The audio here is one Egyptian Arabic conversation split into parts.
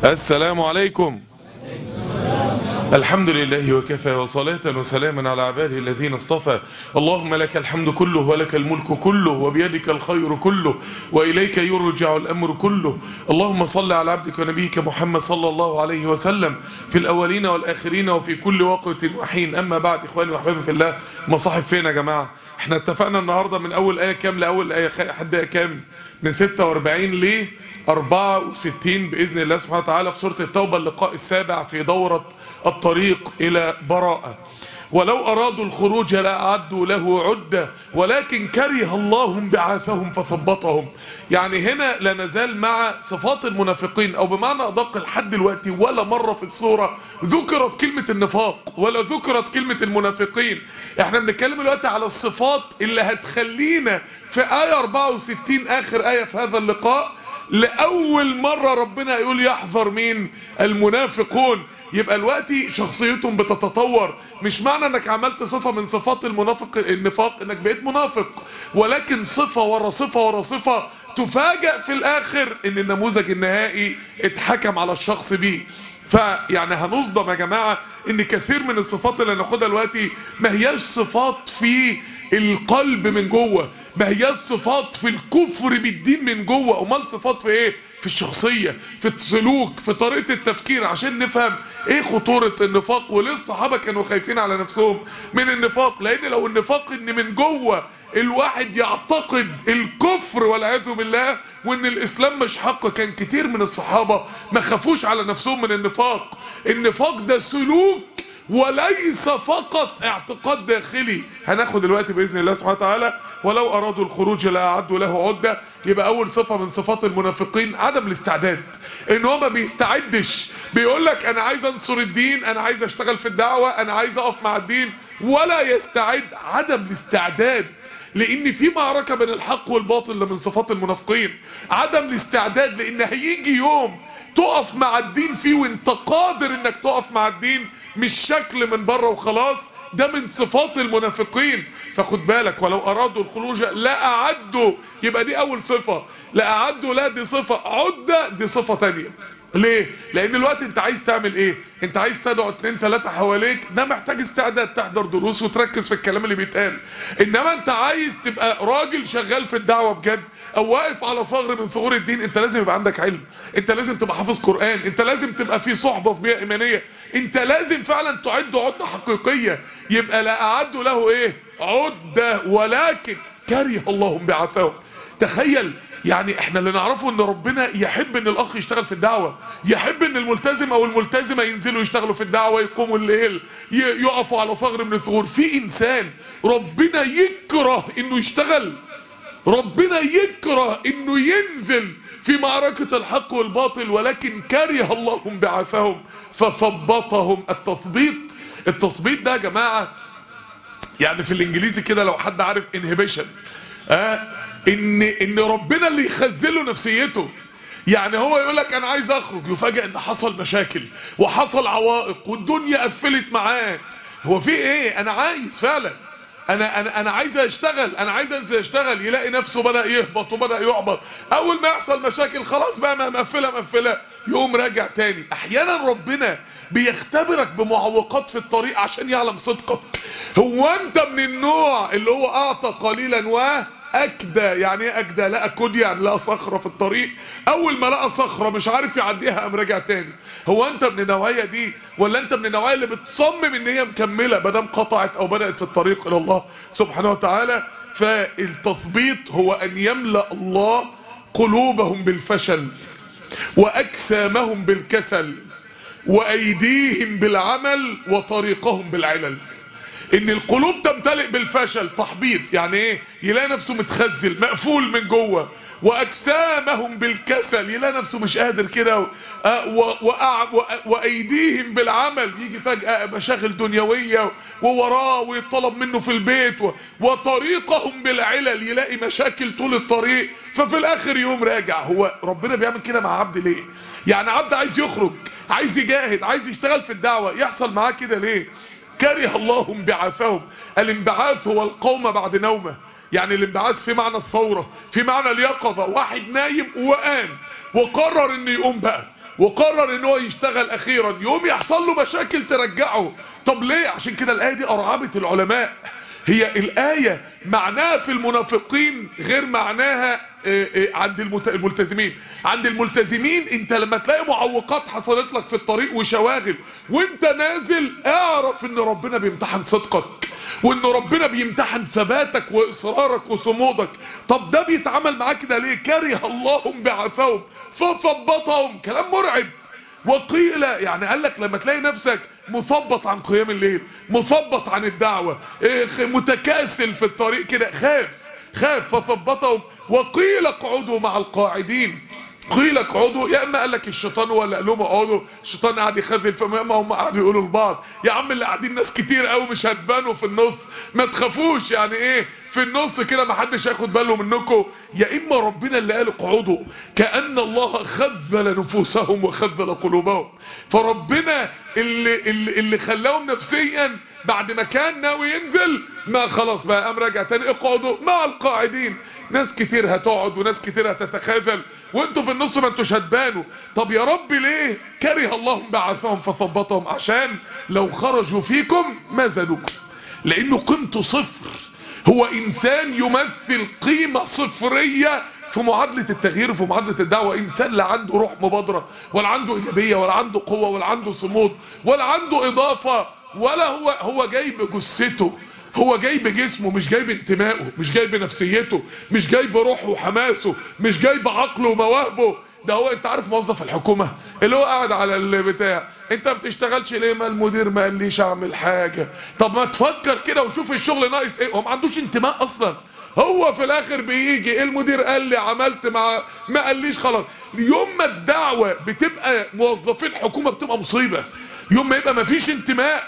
السلام عليكم الحمد لله وكفى وصلاة وسلاما على عباده الذين اصطفى اللهم لك الحمد كله ولك الملك كله وبيدك الخير كله وإليك يرجع الأمر كله اللهم صل على عبدك ونبيك محمد صلى الله عليه وسلم في الأولين والآخرين وفي كل وقت وحين أما بعد إخواني وأحبابي في الله مصاحب فين يا جماعة احنا اتفقنا النهاردة من أول آية كام لأول آية حد آية كام من 46 ل 64 بإذن الله سبحانه وتعالى في سورة التوبة اللقاء السابع في دورة الطريق إلى براءة ولو أرادوا الخروج لأعدوا له عدة ولكن كره الله بعاثهم فثبطهم يعني هنا لا نزال مع صفات المنافقين أو بمعنى أدق لحد دلوقتي ولا مرة في الصورة ذكرت كلمة النفاق ولا ذكرت كلمة المنافقين احنا بنتكلم دلوقتي على الصفات اللي هتخلينا في آية 64 آخر آية في هذا اللقاء لأول مرة ربنا يقول يحذر مين المنافقون يبقى الوقت شخصيتهم بتتطور مش معنى انك عملت صفة من صفات المنافق النفاق انك بقيت منافق ولكن صفة ورا صفة ورا صفة تفاجأ في الاخر ان النموذج النهائي اتحكم على الشخص بيه فيعني هنصدم يا جماعة ان كثير من الصفات اللي هناخدها دلوقتي ما هياش صفات في القلب من جوه ما هياش صفات في الكفر بالدين من جوه امال صفات في ايه في الشخصية في السلوك في طريقة التفكير عشان نفهم ايه خطورة النفاق وليه الصحابة كانوا خايفين على نفسهم من النفاق لان لو النفاق ان من جوه الواحد يعتقد الكفر والعياذ بالله وان الاسلام مش حق كان كتير من الصحابة ما خافوش على نفسهم من النفاق النفاق ده سلوك وليس فقط اعتقاد داخلي هناخد دلوقتي بإذن الله سبحانه وتعالى ولو أرادوا الخروج لأعدوا له عدة يبقى أول صفة من صفات المنافقين عدم الاستعداد ان هو ما بيستعدش بيقول لك أنا عايز أنصر الدين أنا عايز أشتغل في الدعوة أنا عايز أقف مع الدين ولا يستعد عدم الاستعداد لان في معركة بين الحق والباطل ده من صفات المنافقين عدم الاستعداد لان هيجي يوم تقف مع الدين فيه وانت قادر انك تقف مع الدين مش شكل من بره وخلاص ده من صفات المنافقين فخد بالك ولو ارادوا الخروج لا اعدوا يبقى دي اول صفة لا اعدوا لا دي صفة عدة دي صفة تانية ليه لان الوقت انت عايز تعمل ايه انت عايز تدعو اتنين تلاتة حواليك ده محتاج استعداد تحضر دروس وتركز في الكلام اللي بيتقال انما انت عايز تبقى راجل شغال في الدعوة بجد او واقف على ثغر من ثغور الدين انت لازم يبقى عندك علم انت لازم تبقى حافظ قرآن انت لازم تبقى في صحبة في بيئة ايمانية انت لازم فعلا تعد عدة حقيقية يبقى لا اعدوا له ايه عدة ولكن كره الله بعثهم تخيل يعني احنا اللي نعرفه ان ربنا يحب ان الاخ يشتغل في الدعوة يحب ان الملتزم او الملتزمة ينزلوا يشتغلوا في الدعوة يقوموا الليل يقفوا على ثغر من الثغور في انسان ربنا يكره انه يشتغل ربنا يكره انه ينزل في معركة الحق والباطل ولكن كره الله بعثهم فثبطهم التثبيط التثبيط ده يا جماعة يعني في الانجليزي كده لو حد عارف انهبيشن اه ان ان ربنا اللي يخزله نفسيته يعني هو يقول لك انا عايز اخرج يفاجئ ان حصل مشاكل وحصل عوائق والدنيا قفلت معاه هو في ايه انا عايز فعلا انا انا انا عايز اشتغل انا عايز انزل اشتغل يلاقي نفسه بدا يهبط وبدا يعبط اول ما يحصل مشاكل خلاص بقى مقفله مقفله يقوم راجع تاني احيانا ربنا بيختبرك بمعوقات في الطريق عشان يعلم صدقك هو انت من النوع اللي هو اعطى قليلا و اكدى يعني ايه اكدى لقى كود يعني لقى صخرة في الطريق اول ما لقى صخرة مش عارف يعديها قام راجع تاني هو انت من النوعية دي ولا انت من النوعية اللي بتصمم ان هي مكملة بدام قطعت او بدأت في الطريق الى الله سبحانه وتعالى فالتثبيط هو ان يملأ الله قلوبهم بالفشل واجسامهم بالكسل وايديهم بالعمل وطريقهم بالعلل ان القلوب تمتلئ بالفشل تحبيط يعني ايه يلاقي نفسه متخزل مقفول من جوه واجسامهم بالكسل يلاقي نفسه مش قادر كده وايديهم بالعمل يجي فجأة مشاغل دنيوية ووراه ويطلب منه في البيت وطريقهم بالعلل يلاقي مشاكل طول الطريق ففي الاخر يوم راجع هو ربنا بيعمل كده مع عبد ليه يعني عبد عايز يخرج عايز يجاهد عايز يشتغل في الدعوة يحصل معاه كده ليه كره الله انبعاثهم الانبعاث هو القوم بعد نومه يعني الانبعاث في معنى الثورة في معنى اليقظة واحد نايم وقام وقرر انه يقوم بقى وقرر ان هو يشتغل اخيرا يقوم يحصل له مشاكل ترجعه طب ليه عشان كده الايه دي ارعبت العلماء هي الآية معناها في المنافقين غير معناها عند الملتزمين عند الملتزمين انت لما تلاقي معوقات حصلت لك في الطريق وشواغل وانت نازل اعرف ان ربنا بيمتحن صدقك وان ربنا بيمتحن ثباتك واصرارك وصمودك طب ده بيتعامل معاك كده ليه كره الله بعثهم فثبطهم كلام مرعب وقيل يعني قال لك لما تلاقي نفسك مثبط عن قيام الليل مثبط عن الدعوة متكاسل في الطريق كده خاف خاف فثبطهم وقيل اقعدوا مع القاعدين قيل اقعدوا يا اما قال لك الشيطان ولا قال لهم اقعدوا الشيطان قاعد يخذل فما اما هم قعدوا يقولوا لبعض يا عم اللي قاعدين ناس كتير قوي مش هتبانوا في النص ما تخافوش يعني ايه في النص كده ما حدش ياخد باله منكم يا اما ربنا اللي قال اقعدوا كأن الله خذل نفوسهم وخذل قلوبهم فربنا اللي, اللي, اللي خلاهم نفسيا بعد ما كان ناوي ينزل ما خلاص بقى قام راجع تاني اقعدوا مع القاعدين ناس كتير هتقعد وناس كتير هتتخاذل وانتوا في النص ما انتوش هتبانوا طب يا رب ليه كره الله بعثهم فثبطهم عشان لو خرجوا فيكم ما زادوكم لانه قيمته صفر هو انسان يمثل قيمة صفرية في معادلة التغيير في معادلة الدعوة انسان لا عنده روح مبادرة ولا عنده ايجابية ولا عنده قوة ولا عنده صمود ولا عنده اضافة ولا هو هو جايب جثته هو جايب جسمه مش جايب انتمائه مش جايب نفسيته مش جايب روحه وحماسه مش جايب عقله ومواهبه ده هو انت عارف موظف الحكومة اللي هو قاعد على البتاع انت بتشتغلش ليه ما المدير ما قاليش اعمل حاجة طب ما تفكر كده وشوف الشغل ناقص ايه هو ما عندوش انتماء اصلا هو في الاخر بيجي المدير قال لي عملت مع ما قاليش خلاص يوم ما الدعوة بتبقى موظفين حكومة بتبقى مصيبة يوم ما يبقى ما فيش انتماء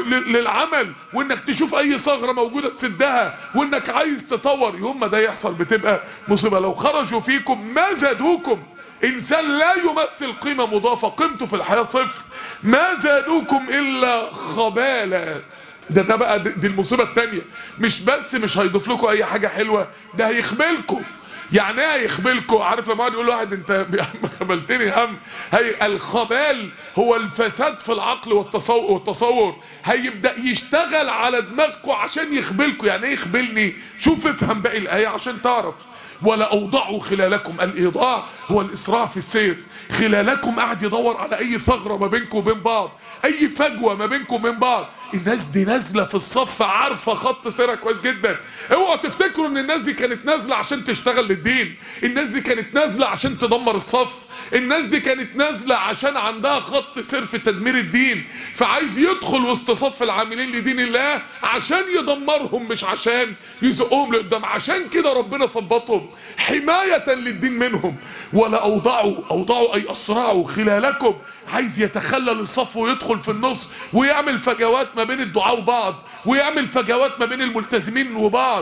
للعمل وانك تشوف اي ثغره موجوده تسدها وانك عايز تطور يوم ما ده يحصل بتبقى مصيبه لو خرجوا فيكم ما زادوكم انسان لا يمثل قيمه مضافه قيمته في الحياه صفر ما زادوكم الا خبالا ده ده بقى دي المصيبه الثانيه مش بس مش هيضيف لكم اي حاجه حلوه ده هيخبلكم يعني ايه هيخبلكم عارف لما يقول واحد انت خبلتني هم هي الخبال هو الفساد في العقل والتصور, والتصور هيبدا يشتغل على دماغكم عشان يخبلكم يعني ايه يخبلني شوف افهم باقي الايه عشان تعرف ولا اوضعوا خلالكم الايضاع هو الاسراع في السير خلالكم قاعد يدور على اي ثغره ما بينكم وبين بعض اي فجوه ما بينكم وبين بعض الناس دي نازله في الصف عارفه خط سيرها كويس جدا اوعوا تفتكروا ان الناس دي كانت نازله عشان تشتغل للدين الناس دي كانت نازله عشان تدمر الصف الناس دي كانت نازله عشان عندها خط سير في تدمير الدين فعايز يدخل وسط صف العاملين لدين الله عشان يدمرهم مش عشان يزقهم لقدام عشان كده ربنا ثبطهم حمايه للدين منهم ولا اوضعوا اوضعوا اي اسرعوا خلالكم عايز يتخلل الصف ويدخل في النص ويعمل فجوات ما بين الدعاء وبعض ويعمل فجوات ما بين الملتزمين وبعض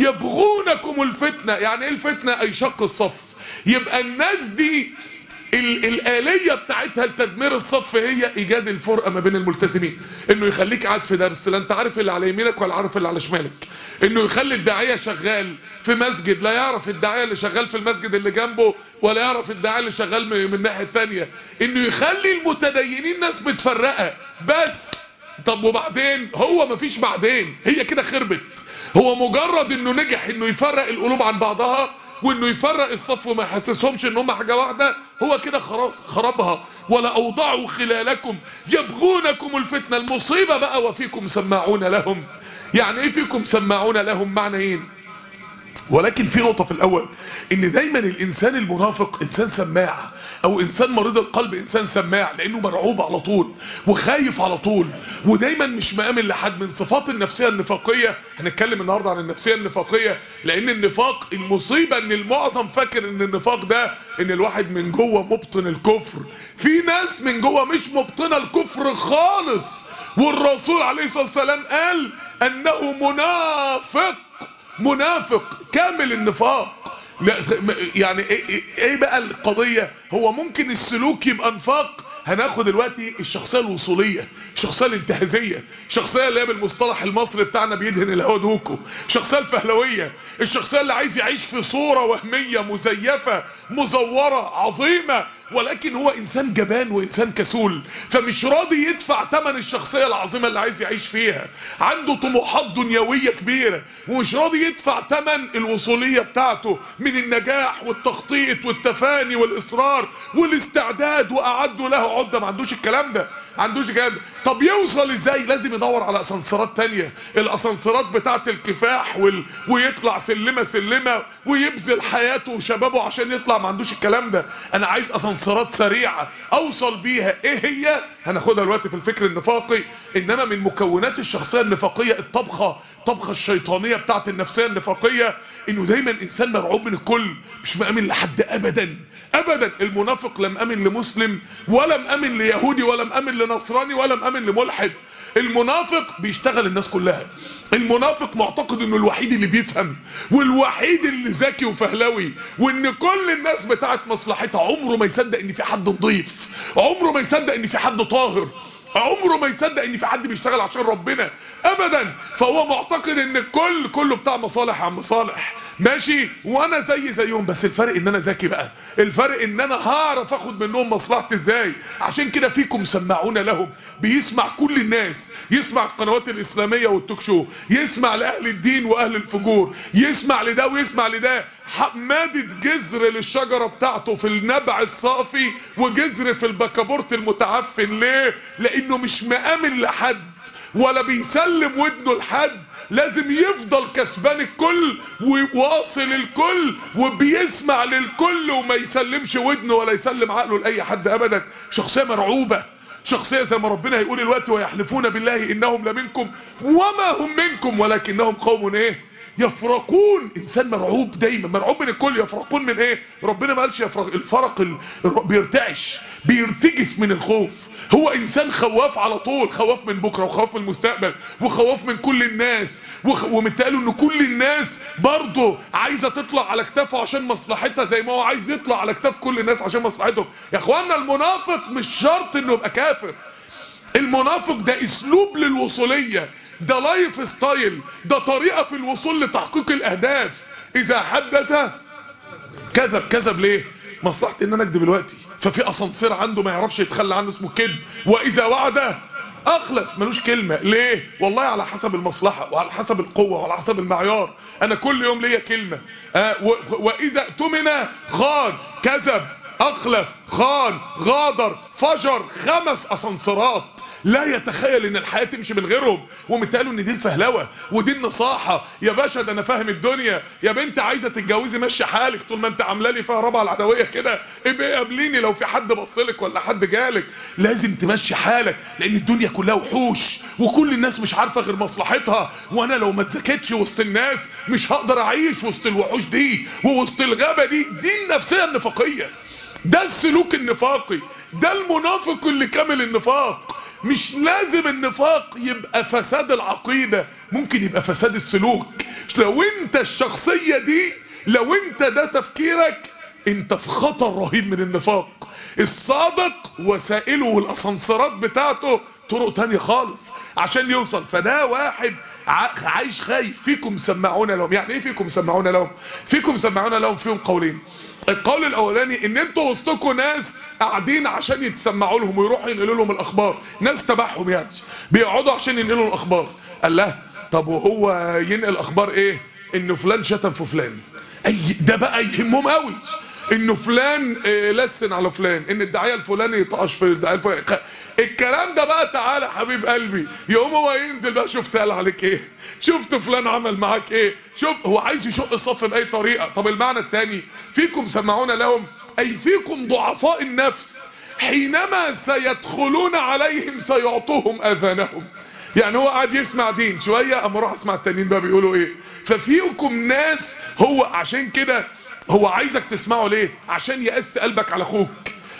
يبغونكم الفتنة يعني ايه الفتنة اي شق الصف يبقى الناس دي ال الآلية بتاعتها لتدمير الصف هي ايجاد الفرقة ما بين الملتزمين انه يخليك قاعد في درس لا انت عارف اللي على يمينك ولا عارف اللي على شمالك انه يخلي الداعية شغال في مسجد لا يعرف الداعية اللي شغال في المسجد اللي جنبه ولا يعرف الداعية اللي شغال من الناحية التانية انه يخلي المتدينين ناس متفرقة بس طب وبعدين هو مفيش بعدين هي كده خربت هو مجرد انه نجح انه يفرق القلوب عن بعضها وانه يفرق الصف وما يحسسهمش ان هم حاجة واحدة هو كده خربها ولا اوضعوا خلالكم يبغونكم الفتنة المصيبة بقى وفيكم سماعون لهم يعني ايه فيكم سماعون لهم معنى ايه ولكن في نقطة في الأول إن دايما الإنسان المنافق إنسان سماع أو إنسان مريض القلب إنسان سماع لأنه مرعوب على طول وخايف على طول ودايما مش مآمن لحد من صفات النفسية النفاقية هنتكلم النهاردة عن النفسية النفاقية لأن النفاق المصيبة إن المعظم فاكر إن النفاق ده إن الواحد من جوه مبطن الكفر في ناس من جوه مش مبطنة الكفر خالص والرسول عليه الصلاة والسلام قال أنه منافق منافق كامل النفاق يعني ايه بقى القضية هو ممكن السلوك يبقى نفاق هناخد دلوقتي الشخصية الوصولية الشخصية الانتهازية الشخصية اللي هي بالمصطلح المصري بتاعنا بيدهن الهوا دوكو الشخصية الفهلوية الشخصية اللي عايز يعيش في صورة وهمية مزيفة مزورة عظيمة ولكن هو انسان جبان وانسان كسول فمش راضي يدفع ثمن الشخصية العظيمة اللي عايز يعيش فيها عنده طموحات دنيوية كبيرة ومش راضي يدفع ثمن الوصولية بتاعته من النجاح والتخطيط والتفاني والاصرار والاستعداد واعدوا له عدة ما عندوش الكلام ده ما عندوش الكلام ده طب يوصل ازاي لازم يدور على اسانسيرات تانية الاسانسيرات بتاعت الكفاح وال... ويطلع سلمة سلمة ويبذل حياته وشبابه عشان يطلع ما عندوش الكلام ده انا عايز اسانسيرات سريعة اوصل بيها ايه هي هناخدها دلوقتي في الفكر النفاقي انما من مكونات الشخصية النفاقية الطبخة طبخة الشيطانية بتاعت النفسية النفاقية انه دايما انسان مرعوب من الكل مش مأمن لحد ابدا ابدا المنافق لم امن لمسلم ولا مأمن ليهودي ولا مأمن لنصراني ولا مأمن لملحد المنافق بيشتغل الناس كلها المنافق معتقد انه الوحيد اللي بيفهم والوحيد اللي ذكي وفهلوي وان كل الناس بتاعت مصلحتها عمره ما يصدق ان في حد نضيف عمره ما يصدق ان في حد طاهر عمره ما يصدق ان في حد بيشتغل عشان ربنا ابدا فهو معتقد ان الكل كله بتاع مصالح عم مصالح ماشي وانا زي زيهم بس الفرق ان انا ذكي بقى الفرق ان انا هعرف اخد منهم مصلحتي ازاي عشان كده فيكم سمعون لهم بيسمع كل الناس يسمع القنوات الاسلامية والتوك شو يسمع لاهل الدين واهل الفجور يسمع لده ويسمع لده مادد جذر للشجرة بتاعته في النبع الصافي وجذر في البكابورت المتعفن ليه لانه مش مآمن لحد ولا بيسلم ودنه لحد لازم يفضل كسبان الكل وواصل الكل وبيسمع للكل وما يسلمش ودنه ولا يسلم عقله لأي حد ابدا شخصية مرعوبة شخصية زي ما ربنا هيقول الوقت ويحلفون بالله انهم لمنكم وما هم منكم ولكنهم قوم ايه يفرقون انسان مرعوب دايما مرعوب من الكل يفرقون من ايه ربنا ما قالش يفرق الفرق ال... بيرتعش بيرتجف من الخوف هو انسان خواف على طول خواف من بكرة وخواف من المستقبل وخواف من كل الناس وخ... ومتقاله ان كل الناس برضه عايزة تطلع على كتافه عشان مصلحتها زي ما هو عايز يطلع على كتاف كل الناس عشان مصلحتهم يا اخوانا المنافق مش شرط انه يبقى كافر المنافق ده اسلوب للوصولية ده لايف ستايل ده طريقة في الوصول لتحقيق الاهداف اذا حدث كذب كذب ليه مصلحتي ان انا اكذب دلوقتي ففي اسانسير عنده ما يعرفش يتخلى عنه اسمه كذب واذا وعد اخلف ملوش كلمة ليه والله على حسب المصلحة وعلى حسب القوة وعلى حسب المعيار انا كل يوم ليا كلمة آه واذا اؤتمن خان كذب اخلف خان غادر فجر خمس اسانسيرات لا يتخيل ان الحياة تمشي من غيرهم ومتقالوا ان دي الفهلوة ودي النصاحة يا باشا ده انا فاهم الدنيا يا بنت عايزة تتجوزي ماشي حالك طول ما انت عامله لي فيها ربع العدوية كده ابقى قابليني لو في حد بصلك ولا حد جالك لازم تمشي حالك لان الدنيا كلها وحوش وكل الناس مش عارفة غير مصلحتها وانا لو ما اتزكتش وسط الناس مش هقدر اعيش وسط الوحوش دي ووسط الغابة دي دي النفسية النفاقية ده السلوك النفاقي ده المنافق اللي كامل النفاق مش لازم النفاق يبقى فساد العقيدة ممكن يبقى فساد السلوك لو انت الشخصية دي لو انت ده تفكيرك انت في خطر رهيب من النفاق الصادق وسائله والاسانسيرات بتاعته طرق تانية خالص عشان يوصل فده واحد عايش خايف فيكم سمعونا لهم يعني ايه فيكم سمعونا لهم فيكم سمعونا لهم فيهم قولين القول الاولاني ان انتوا وسطكم ناس قاعدين عشان يتسمعوا لهم ويروحوا ينقلوا لهم الاخبار ناس تبعهم يعني بيقعدوا عشان ينقلوا الاخبار قال له طب وهو ينقل اخبار ايه ان فلان شتم في فلان اي ده بقى يهمهم قوي انه فلان إيه لسن على فلان ان الداعيه الفلاني يطقش في الداعيه الفلاني الكلام ده بقى تعالى حبيب قلبي يقوم هو ينزل بقى شفت قال عليك ايه شفت فلان عمل معاك ايه شوف هو عايز يشق الصف باي طريقه طب المعنى الثاني فيكم سمعونا لهم اي فيكم ضعفاء النفس حينما سيدخلون عليهم سيعطوهم اذانهم يعني هو قاعد يسمع دين شويه اما اروح اسمع التانيين بقى بيقولوا ايه ففيكم ناس هو عشان كده هو عايزك تسمعه ليه عشان يقس قلبك على اخوك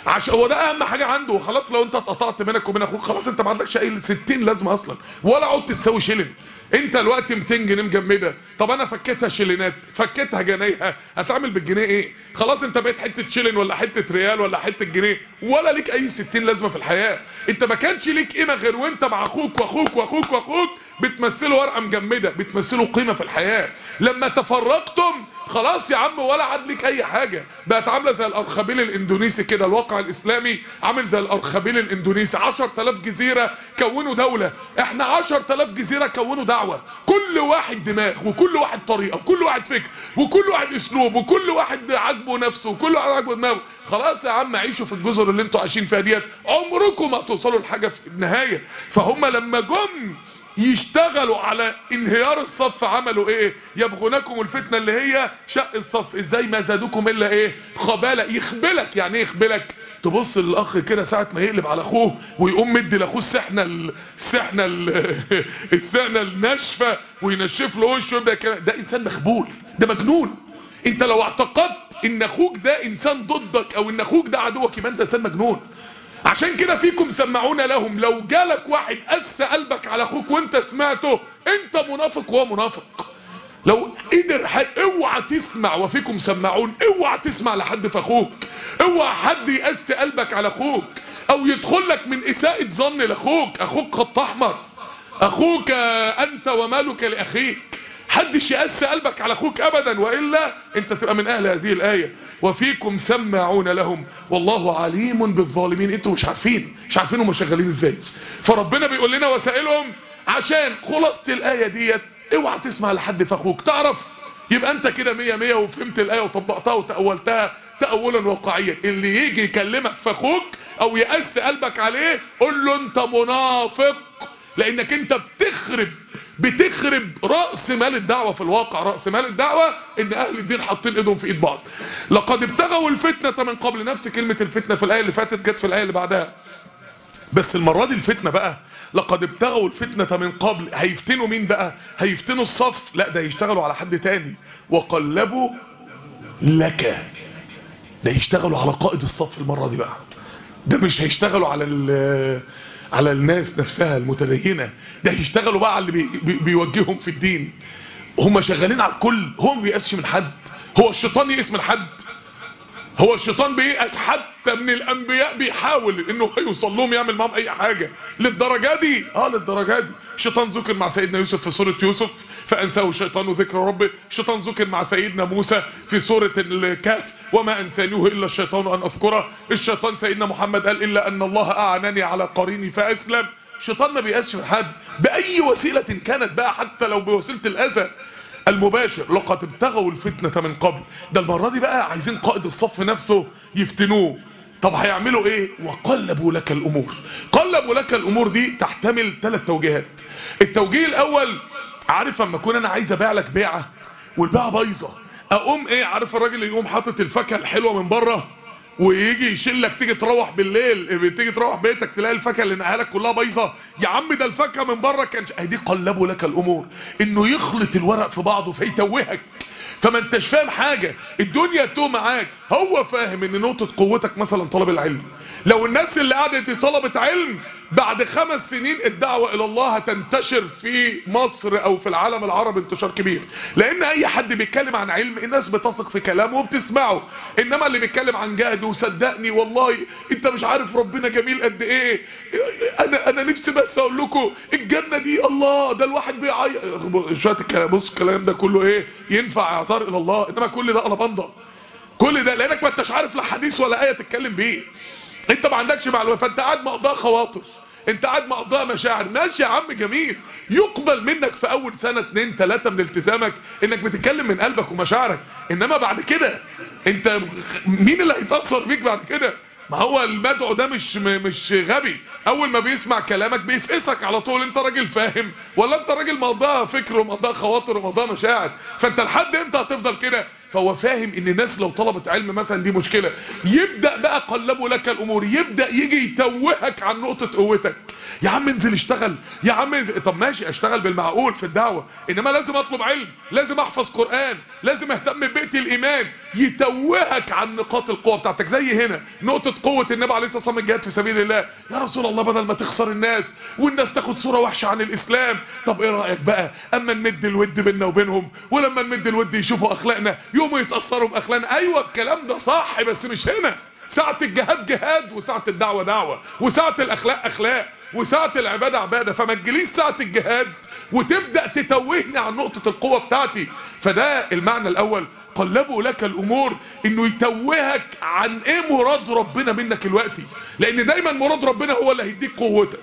عشان هو ده اهم حاجه عنده خلاص لو انت اتقطعت بينك وبين اخوك خلاص انت ما عندكش اي 60 لازمه اصلا ولا عدت تساوي شيلن انت الوقت 200 جنيه مجمده طب انا فكيتها شيلينات فكيتها جنيه هتعمل بالجنيه ايه خلاص انت بقيت حته شيلين ولا حته ريال ولا حته جنيه ولا ليك اي 60 لازمه في الحياه انت ما كانش ليك قيمه غير وانت مع اخوك واخوك واخوك واخوك بتمثلوا ورقه مجمده بتمثلوا قيمه في الحياه لما تفرقتم خلاص يا عم ولا عاد ليك اي حاجه بقت عامله زي الارخبيل الاندونيسي كده الواقع الاسلامي عامل زي الارخبيل الاندونيسي 10000 جزيره كونوا دوله احنا 10000 جزيره كونوا دعوه كل واحد دماغ وكل واحد طريقه وكل واحد فكر وكل واحد اسلوب وكل واحد عاجبه نفسه وكل واحد عاجبه دماغه خلاص يا عم عيشوا في الجزر اللي انتوا عايشين فيها ديت عمركم ما توصلوا لحاجه في النهايه فهم لما جم يشتغلوا على انهيار الصف عملوا ايه يبغونكم الفتنة اللي هي شق الصف ازاي ما زادوكم الا ايه خبالة يخبلك يعني ايه يخبلك تبص للاخ كده ساعة ما يقلب على اخوه ويقوم مدي لاخوه السحنة ال... السحنة ال... السحنة الناشفة وينشف له وشه ده كده ده انسان مخبول ده مجنون انت لو اعتقدت ان اخوك ده انسان ضدك او ان اخوك ده عدوك يبقى انت انسان مجنون عشان كده فيكم سمعون لهم لو جالك واحد قس قلبك على اخوك وانت سمعته انت منافق وهو منافق لو قدر حد اوعى تسمع وفيكم سمعون اوعى تسمع لحد في اخوك اوعى حد يقس قلبك على اخوك او يدخل لك من اساءة ظن لاخوك اخوك خط احمر اخوك انت ومالك لاخيك حدش يقس قلبك على اخوك ابدا والا انت تبقى من اهل هذه الايه وفيكم سماعون لهم والله عليم بالظالمين انتوا مش عارفين مش عارفين هم شغالين ازاي فربنا بيقول لنا وسائلهم عشان خلاصه الايه ديت اوعى تسمع لحد في اخوك تعرف يبقى انت كده مية مية وفهمت الايه وطبقتها وتاولتها تاولا واقعيا اللي يجي يكلمك في اخوك او يقس قلبك عليه قول له انت منافق لانك انت بتخرب بتخرب رأس مال الدعوة في الواقع رأس مال الدعوة ان اهل الدين حاطين ايدهم في ايد بعض لقد ابتغوا الفتنة من قبل نفس كلمة الفتنة في الآية اللي فاتت جت في الآية اللي بعدها بس المرة دي الفتنة بقى لقد ابتغوا الفتنة من قبل هيفتنوا مين بقى هيفتنوا الصف لا ده يشتغلوا على حد تاني وقلبوا لك ده يشتغلوا على قائد الصف المرة دي بقى ده مش هيشتغلوا على على الناس نفسها المتدينة ده يشتغلوا بقى على اللي بي بي بيوجههم في الدين هم شغالين على الكل هو ما بيقاسش من حد هو الشيطان يقيس من حد هو الشيطان بيقاس حتى من الانبياء بيحاول انه يوصل لهم يعمل معهم اي حاجة للدرجة دي اه للدرجة دي الشيطان ذكر مع سيدنا يوسف في سورة يوسف فانساه الشيطان ذكر ربه الشيطان ذكر مع سيدنا موسى في سورة الكهف وما انسانوه الا الشيطان ان اذكره الشيطان سيدنا محمد قال الا ان الله اعناني على قريني فاسلم الشيطان ما بيقاسش من حد باي وسيلة كانت بقى حتى لو بوسيلة الاذى المباشر لقد ابتغوا الفتنة من قبل ده المرة دي بقى عايزين قائد الصف نفسه يفتنوه طب هيعملوا ايه وقلبوا لك الامور قلبوا لك الامور دي تحتمل ثلاث توجيهات التوجيه الاول عارف اما اكون انا عايز ابيع لك بيعه والبيعه بايظه اقوم ايه عارف الراجل اللي يقوم حاطط الفاكهه الحلوه من بره ويجي يشيلك تيجي تروح بالليل تيجي تروح بيتك تلاقي الفاكهه اللي نقلك كلها بايظه يا عم ده الفاكهه من بره كان دي قلبوا لك الامور انه يخلط الورق في بعضه فيتوهك فما انتش فاهم حاجة الدنيا تو معاك هو فاهم ان نقطة قوتك مثلا طلب العلم لو الناس اللي قعدت طلبت علم بعد خمس سنين الدعوة الى الله هتنتشر في مصر او في العالم العربي انتشار كبير لان اي حد بيتكلم عن علم الناس بتثق في كلامه وبتسمعه انما اللي بيتكلم عن جهد وصدقني والله انت مش عارف ربنا جميل قد ايه انا انا نفسي بس اقول لكم الجنة دي الله ده الواحد بيعيط شوية الكلام بص الكلام ده كله ايه ينفع اعذار الى الله انما كل ده قلبنده كل ده لانك ما انتش عارف لا حديث ولا ايه تتكلم بيه انت ما عندكش معلومات فانت قاعد مقضاها خواطر انت قاعد مقضاها مشاعر ماشي يا عم جميل يقبل منك في اول سنة اتنين تلاتة من التزامك انك بتتكلم من قلبك ومشاعرك انما بعد كده انت مين اللي هيتأثر بيك بعد كده ما هو المدعو ده مش مش غبي اول ما بيسمع كلامك بيفقسك على طول انت راجل فاهم ولا انت راجل مقضاها فكر ومقضاها خواطر ومقضاها مشاعر فانت لحد امتى هتفضل كده فهو فاهم ان الناس لو طلبت علم مثلا دي مشكلة يبدأ بقى قلبوا لك الامور يبدأ يجي يتوهك عن نقطة قوتك يا عم انزل اشتغل يا عم انزل طب ماشي اشتغل بالمعقول في الدعوة انما لازم اطلب علم لازم احفظ قرآن لازم اهتم ببيئة الايمان يتوهك عن نقاط القوة بتاعتك زي هنا نقطة قوة النبي عليه الصلاة والسلام الجهاد في سبيل الله يا رسول الله بدل ما تخسر الناس والناس تاخد صورة وحشة عن الاسلام طب ايه رأيك بقى اما نمد الود بيننا وبينهم ولما نمد الود يشوفوا اخلاقنا يوموا يتأثروا باخلاقنا ايوه الكلام ده صح بس مش هنا ساعة الجهاد جهاد وساعة الدعوة دعوة وساعة الاخلاق اخلاق وساعة العبادة عبادة فما تجيليش ساعة الجهاد وتبدأ تتوهني عن نقطة القوة بتاعتي فده المعنى الاول قلبوا لك الامور انه يتوهك عن ايه مراد ربنا منك الوقتي لان دايما مراد ربنا هو اللي هيديك قوتك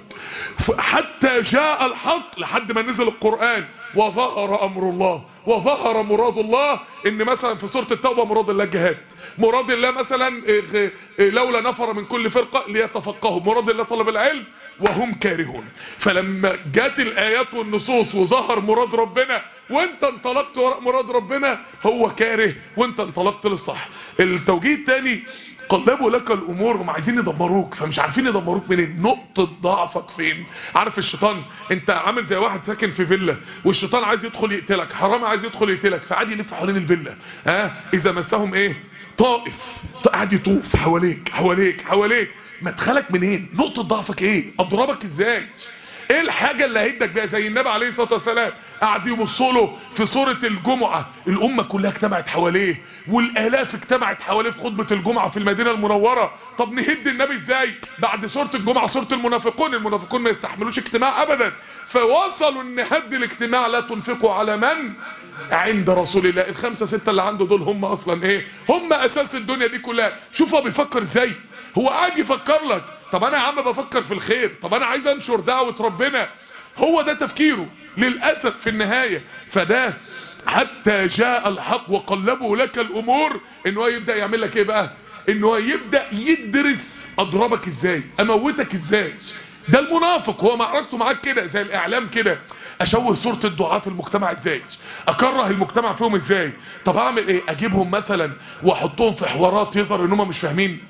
حتى جاء الحق لحد ما نزل القرآن وظهر امر الله وظهر مراد الله ان مثلا في سورة التوبة مراد الله الجهاد مراد الله مثلا لولا نفر من كل فرقة ليتفقهوا مراد الله طلب العلم وهم كارهون فلما جات الايات والنصوص وظهر مراد ربنا وانت انطلقت وراء مراد ربنا هو كاره وانت انطلقت للصح التوجيه الثاني قلبوا لك الامور هم عايزين يدمروك فمش عارفين يدمروك منين نقطة ضعفك فين عارف الشيطان انت عامل زي واحد ساكن في فيلا والشيطان عايز يدخل يقتلك حرام عايز يدخل يقتلك فعادي يلف حوالين الفيلا ها اذا مسهم ايه طائف قاعد يطوف حواليك حواليك حواليك مدخلك منين نقطة ضعفك ايه اضربك ازاي ايه الحاجة اللي هيدك بيها زي النبي عليه الصلاة والسلام قعد يبصوا له في سورة الجمعة الامة كلها اجتمعت حواليه والالاف اجتمعت حواليه في خطبة الجمعة في المدينة المنورة طب نهد النبي ازاي بعد سورة الجمعة سورة المنافقون المنافقون ما يستحملوش اجتماع ابدا فوصلوا ان هد الاجتماع لا تنفقوا على من عند رسول الله الخمسة ستة اللي عنده دول هم اصلا ايه هم اساس الدنيا دي كلها شوف هو بيفكر ازاي هو قاعد يفكر لك طب انا يا عم بفكر في الخير طب انا عايز انشر دعوة ربنا هو ده تفكيره للأسف في النهاية فده حتى جاء الحق وقلبوا لك الامور ان هو يبدأ يعمل لك ايه بقى ان هو يبدأ يدرس اضربك ازاي اموتك ازاي ده المنافق هو معركته معاك كده زي الاعلام كده اشوه صورة الدعاة في المجتمع ازاي اكره المجتمع فيهم ازاي طب اعمل ايه اجيبهم مثلا واحطهم في حوارات يظهر ان هم مش فاهمين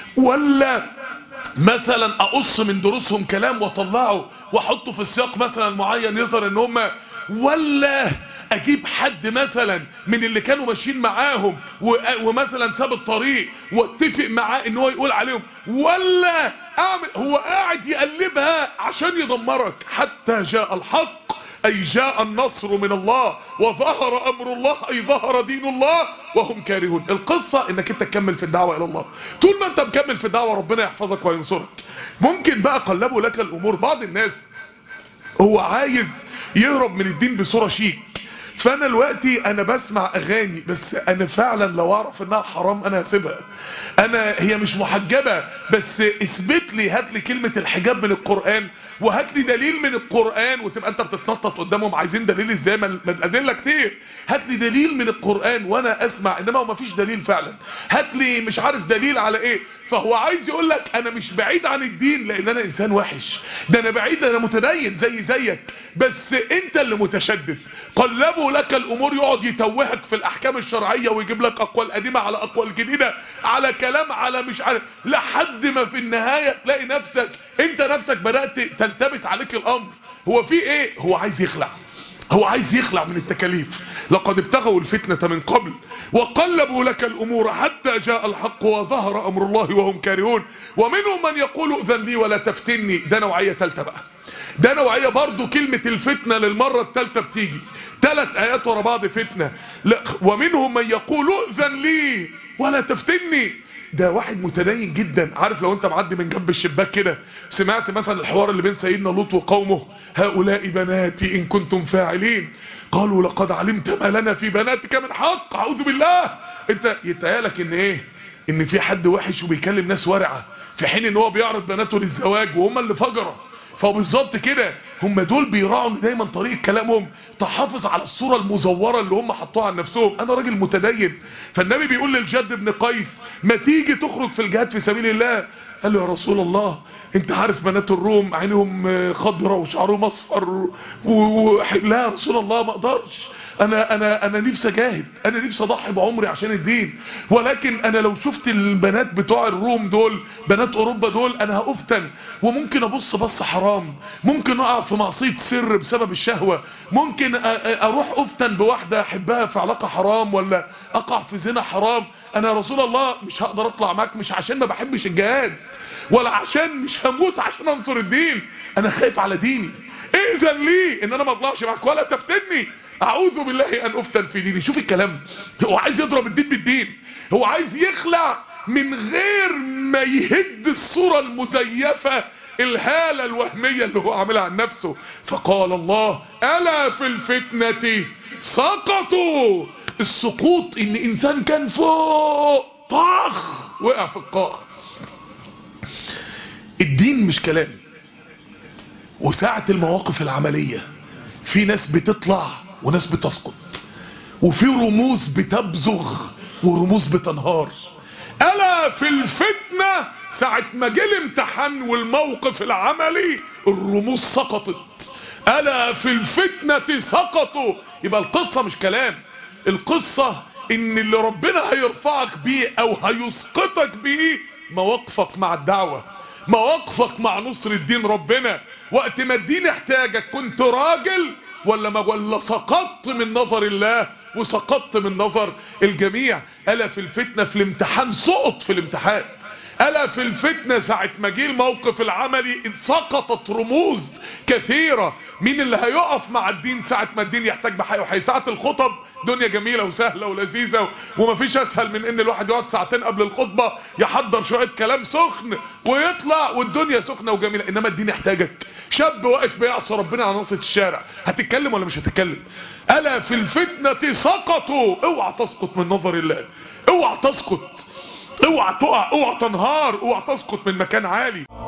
ولا مثلا اقص من دروسهم كلام واطلعه واحطه في السياق مثلا معين يظهر ان هم ولا اجيب حد مثلا من اللي كانوا ماشيين معاهم ومثلا ساب الطريق واتفق معاه ان هو يقول عليهم ولا اعمل هو قاعد يقلبها عشان يدمرك حتى جاء الحق أي جاء النصر من الله وظهر أمر الله أي ظهر دين الله وهم كارهون القصة انك انت تكمل في الدعوة إلى الله طول ما انت مكمل في الدعوة ربنا يحفظك وينصرك ممكن بقى قلبوا لك الأمور بعض الناس هو عايز يهرب من الدين بصورة شيك فانا دلوقتي انا بسمع اغاني بس انا فعلا لو اعرف انها حرام انا هسيبها انا هي مش محجبة بس اثبت لي هات لي كلمة الحجاب من القرآن وهات لي دليل من القرآن وتبقى انت بتتنطط قدامهم عايزين دليل ازاي ما الادله كتير هات لي دليل من القرآن وانا اسمع انما هو مفيش دليل فعلا هات لي مش عارف دليل على ايه فهو عايز يقول لك انا مش بعيد عن الدين لان انا انسان وحش ده انا بعيد انا متدين زي زيك بس انت اللي متشدد قلبوا لك الامور يقعد يتوهك في الاحكام الشرعية ويجيب لك اقوال قديمة على اقوال جديدة على كلام على مش عارف لحد ما في النهاية تلاقي نفسك انت نفسك بدأت تلتبس عليك الامر هو في ايه هو عايز يخلع هو عايز يخلع من التكاليف لقد ابتغوا الفتنة من قبل وقلبوا لك الامور حتى جاء الحق وظهر امر الله وهم كارهون ومنهم من يقول اذن لي ولا تفتني ده نوعية تالتة بقى ده نوعية برضو كلمة الفتنة للمرة التالتة بتيجي ثلاث ايات ورا بعض فتنة لا ومنهم من يقول اذن لي ولا تفتني ده واحد متدين جدا عارف لو انت معدي من جنب الشباك كده سمعت مثلا الحوار اللي بين سيدنا لوط وقومه هؤلاء بناتي ان كنتم فاعلين قالوا لقد علمت ما لنا في بناتك من حق اعوذ بالله انت يتهيالك ان ايه ان في حد وحش وبيكلم ناس ورعة في حين ان هو بيعرض بناته للزواج وهم اللي فجرة فبالظبط كده هم دول بيراعوا ان دايما طريقه كلامهم تحافظ على الصوره المزوره اللي هم حطوها عن نفسهم انا راجل متدين فالنبي بيقول للجد بن قيس ما تيجي تخرج في الجهاد في سبيل الله قال له يا رسول الله انت عارف بنات الروم عينهم خضرة وشعرهم اصفر و... و... لا يا رسول الله ما اقدرش انا انا انا نفسي اجاهد انا نفسي اضحي بعمري عشان الدين ولكن انا لو شفت البنات بتوع الروم دول بنات اوروبا دول انا هافتن وممكن ابص بص حرام ممكن اقع في معصيه سر بسبب الشهوه ممكن اروح افتن بواحده احبها في علاقه حرام ولا اقع في زنا حرام انا يا رسول الله مش هقدر اطلع معاك مش عشان ما بحبش الجهاد ولا عشان مش هموت عشان انصر الدين انا خايف على ديني اذن لي ان انا ما اطلعش معاك ولا تفتني اعوذ بالله ان افتن في ديني شوف الكلام هو عايز يضرب الدين بالدين هو عايز يخلع من غير ما يهد الصورة المزيفة الهالة الوهمية اللي هو عاملها عن نفسه فقال الله ألا في الفتنة سقطوا السقوط ان انسان كان فوق طخ وقع في القاع الدين مش كلام وساعة المواقف العملية في ناس بتطلع وناس بتسقط وفي رموز بتبزغ ورموز بتنهار ألا في الفتنة ساعة ما جه الامتحان والموقف العملي الرموز سقطت ألا في الفتنة سقطوا يبقى القصة مش كلام القصة ان اللي ربنا هيرفعك بيه او هيسقطك بيه مواقفك مع الدعوة مواقفك مع نصر الدين ربنا وقت ما الدين احتاجك كنت راجل ولا ما ولا سقطت من نظر الله وسقطت من نظر الجميع ألا في الفتنة في الامتحان سقط في الامتحان ألا في الفتنة ساعة ما جه الموقف العملي سقطت رموز كثيرة مين اللي هيقف مع الدين ساعة ما الدين يحتاج بحي وحي ساعة الخطب دنيا جميلة وسهلة ولذيذة ومفيش اسهل من ان الواحد يقعد ساعتين قبل الخطبة يحضر شوية كلام سخن ويطلع والدنيا سخنة وجميلة انما الدين يحتاجك شاب واقف بيعصى ربنا على نصة الشارع هتتكلم ولا مش هتتكلم الا في الفتنة سقطوا اوعى تسقط من نظر الله اوعى تسقط اوعى تقع اوعى تنهار اوعى تسقط من مكان عالي